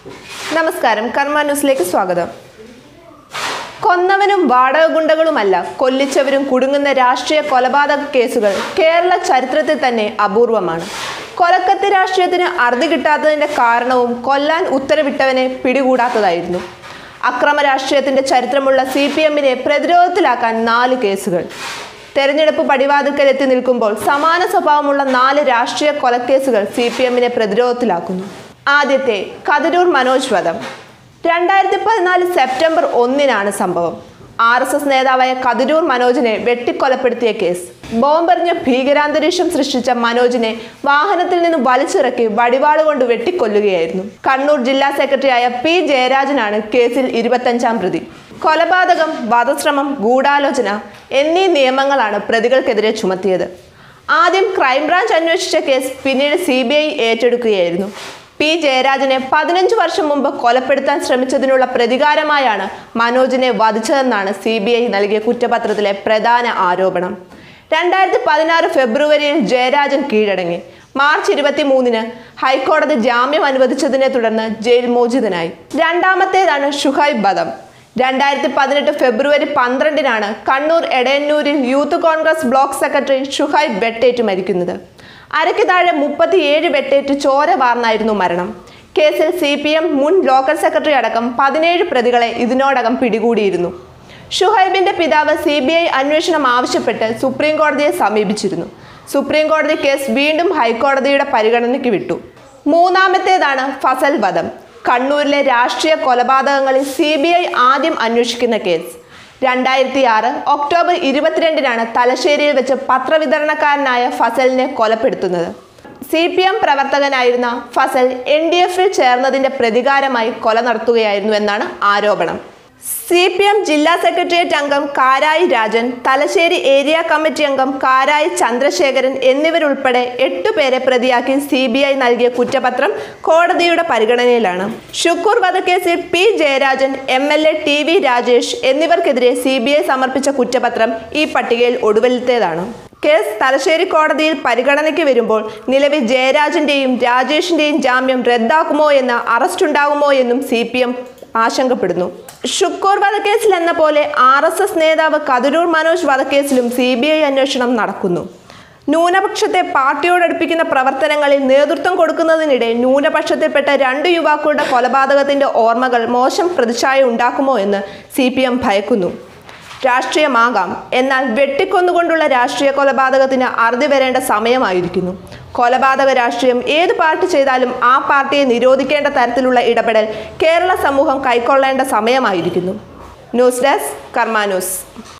നമസ്കാരം കർമ്മ ന്യൂസിലേക്ക് സ്വാഗതം കൊന്നവനും വാടക ഗുണ്ടകളുമല്ല കൊല്ലിച്ചവരും കുടുങ്ങുന്ന രാഷ്ട്രീയ കൊലപാതക കേസുകൾ കേരള ചരിത്രത്തിൽ തന്നെ അപൂർവമാണ് കൊലക്കത്തി രാഷ്ട്രീയത്തിന് അറുതി കിട്ടാത്തതിന്റെ കാരണവും കൊല്ലാൻ ഉത്തരവിട്ടവനെ പിടികൂടാത്തതായിരുന്നു അക്രമ രാഷ്ട്രീയത്തിന്റെ ചരിത്രമുള്ള സി പി എമ്മിനെ പ്രതിരോധത്തിലാക്കാൻ നാല് കേസുകൾ തെരഞ്ഞെടുപ്പ് പടിവാതിൽക്കൽ എത്തി നിൽക്കുമ്പോൾ സമാന സ്വഭാവമുള്ള നാല് രാഷ്ട്രീയ കൊലക്കേസുകൾ സി പി എമ്മിനെ പ്രതിരോധത്തിലാക്കുന്നു ആദ്യത്തെ കതിരൂർ മനോജ് വധം രണ്ടായിരത്തി പതിനാല് സെപ്റ്റംബർ ഒന്നിനാണ് സംഭവം ആർ എസ് എസ് നേതാവായ കതിരൂർ മനോജിനെ വെട്ടിക്കൊലപ്പെടുത്തിയ കേസ് ബോംബെറിഞ്ഞ് ഭീകരാന്തരീക്ഷം സൃഷ്ടിച്ച മനോജിനെ വാഹനത്തിൽ നിന്ന് വലിച്ചിറക്കി വടിവാള് കൊണ്ട് വെട്ടിക്കൊല്ലുകയായിരുന്നു കണ്ണൂർ ജില്ലാ സെക്രട്ടറിയായ പി ജയരാജനാണ് കേസിൽ ഇരുപത്തഞ്ചാം പ്രതി കൊലപാതകം വധശ്രമം ഗൂഢാലോചന എന്നീ നിയമങ്ങളാണ് പ്രതികൾക്കെതിരെ ചുമത്തിയത് ആദ്യം ക്രൈംബ്രാഞ്ച് അന്വേഷിച്ച കേസ് പിന്നീട് സി ബി ഐ ഏറ്റെടുക്കുകയായിരുന്നു പി ജയരാജനെ പതിനഞ്ച് വർഷം മുമ്പ് കൊലപ്പെടുത്താൻ ശ്രമിച്ചതിനുള്ള പ്രതികാരമായാണ് മനോജിനെ വധിച്ചതെന്നാണ് സി ബി ഐ നൽകിയ കുറ്റപത്രത്തിലെ പ്രധാന ആരോപണം രണ്ടായിരത്തി പതിനാറ് ഫെബ്രുവരിയിൽ ജയരാജൻ കീഴടങ്ങി മാർച്ച് ഇരുപത്തി മൂന്നിന് ഹൈക്കോടതി ജാമ്യം അനുവദിച്ചതിനെ തുടർന്ന് ജയിൽ മോചിതനായി രണ്ടാമത്തേതാണ് ഷുഹൈബ് ബദം രണ്ടായിരത്തി പതിനെട്ട് ഫെബ്രുവരി പന്ത്രണ്ടിനാണ് കണ്ണൂർ എടയന്നൂരിൽ youth Congress block secretary Shuhaib വെട്ടേറ്റ് മരിക്കുന്നത് അരയ്ക്ക് താഴെ മുപ്പത്തിയേഴ് വെട്ടേറ്റ് ചോര വാർന്നായിരുന്നു മരണം കേസിൽ സി പി എം മുൻ ലോക്കൽ സെക്രട്ടറി അടക്കം പതിനേഴ് പ്രതികളെ ഇതിനോടകം പിടികൂടിയിരുന്നു ഷുഹൈബിന്റെ പിതാവ് സി ബി ഐ അന്വേഷണം ആവശ്യപ്പെട്ട് സുപ്രീം കോടതിയെ സമീപിച്ചിരുന്നു സുപ്രീം കോടതി കേസ് വീണ്ടും ഹൈക്കോടതിയുടെ പരിഗണനയ്ക്ക് വിട്ടു മൂന്നാമത്തേതാണ് ഫസൽ വധം കണ്ണൂരിലെ രാഷ്ട്രീയ കൊലപാതകങ്ങളിൽ സി ബി ഐ ആദ്യം അന്വേഷിക്കുന്ന കേസ് രണ്ടായിരത്തി ആറ് ഒക്ടോബർ ഇരുപത്തിരണ്ടിനാണ് തലശ്ശേരിയിൽ വെച്ച് പത്രവിതരണക്കാരനായ ഫസലിനെ കൊലപ്പെടുത്തുന്നത് സി പി എം പ്രവർത്തകനായിരുന്ന ഫസൽ എൻ ഡി എഫിൽ ചേർന്നതിന്റെ പ്രതികാരമായി കൊല നടത്തുകയായിരുന്നു എന്നാണ് ആരോപണം സി പി എം ജില്ലാ സെക്രട്ടേറിയറ്റ് അംഗം കാരായി രാജൻ തലശ്ശേരി ഏരിയ കമ്മിറ്റി അംഗം കാരായി ചന്ദ്രശേഖരൻ എന്നിവരുൾപ്പെടെ എട്ടുപേരെ പ്രതിയാക്കി സി ബി ഐ നൽകിയ കുറ്റപത്രം കോടതിയുടെ പരിഗണനയിലാണ് ഷുക്കൂർ വധക്കേസിൽ P Jayarajan M L A T V Rajesh എന്നിവർക്കെതിരെ സി ബി ഐ സമർപ്പിച്ച കുറ്റപത്രം ഈ പട്ടികയിൽ ഒടുവിലത്തേതാണ് കേസ് തലശ്ശേരി കോടതിയിൽ പരിഗണനയ്ക്ക് വരുമ്പോൾ നിലവിൽ ജയരാജന്റെയും രാജേഷിന്റെയും ജാമ്യം റദ്ദാക്കുമോ എന്ന് അറസ്റ്റ് ഉണ്ടാകുമോ എന്നും സി പി എം ആശങ്കപ്പെടുന്നു ഷുക്കൂർ വധക്കേസിൽ എന്ന പോലെ ആർ എസ് എസ് നേതാവ് കതിരൂർ മനോജ് വധക്കേസിലും സി ബി ഐ അന്വേഷണം നടക്കുന്നു ന്യൂനപക്ഷത്തെ പാർട്ടിയോടടുപ്പിക്കുന്ന പ്രവർത്തനങ്ങളിൽ നേതൃത്വം കൊടുക്കുന്നതിനിടെ ന്യൂനപക്ഷത്തിൽപ്പെട്ട രണ്ട് യുവാക്കളുടെ കൊലപാതകത്തിന്റെ ഓർമ്മകൾ മോശം പ്രതിച്ഛായ ഉണ്ടാക്കുമോ എന്ന് സി പി എം ഭയക്കുന്നു രാഷ്ട്രീയമാകാം എന്നാൽ വെട്ടിക്കൊന്നുകൊണ്ടുള്ള രാഷ്ട്രീയ കൊലപാതകത്തിന് അറുതി വരേണ്ട സമയമായിരിക്കുന്നു കൊലപാതക രാഷ്ട്രീയം ഏത് പാർട്ടി ചെയ്താലും ആ പാർട്ടിയെ നിരോധിക്കേണ്ട തരത്തിലുള്ള ഇടപെടൽ കേരള സമൂഹം കൈക്കൊള്ളേണ്ട സമയമായിരിക്കുന്നു ന്യൂസ് ഡെസ്ക് കർമ്മ ന്യൂസ്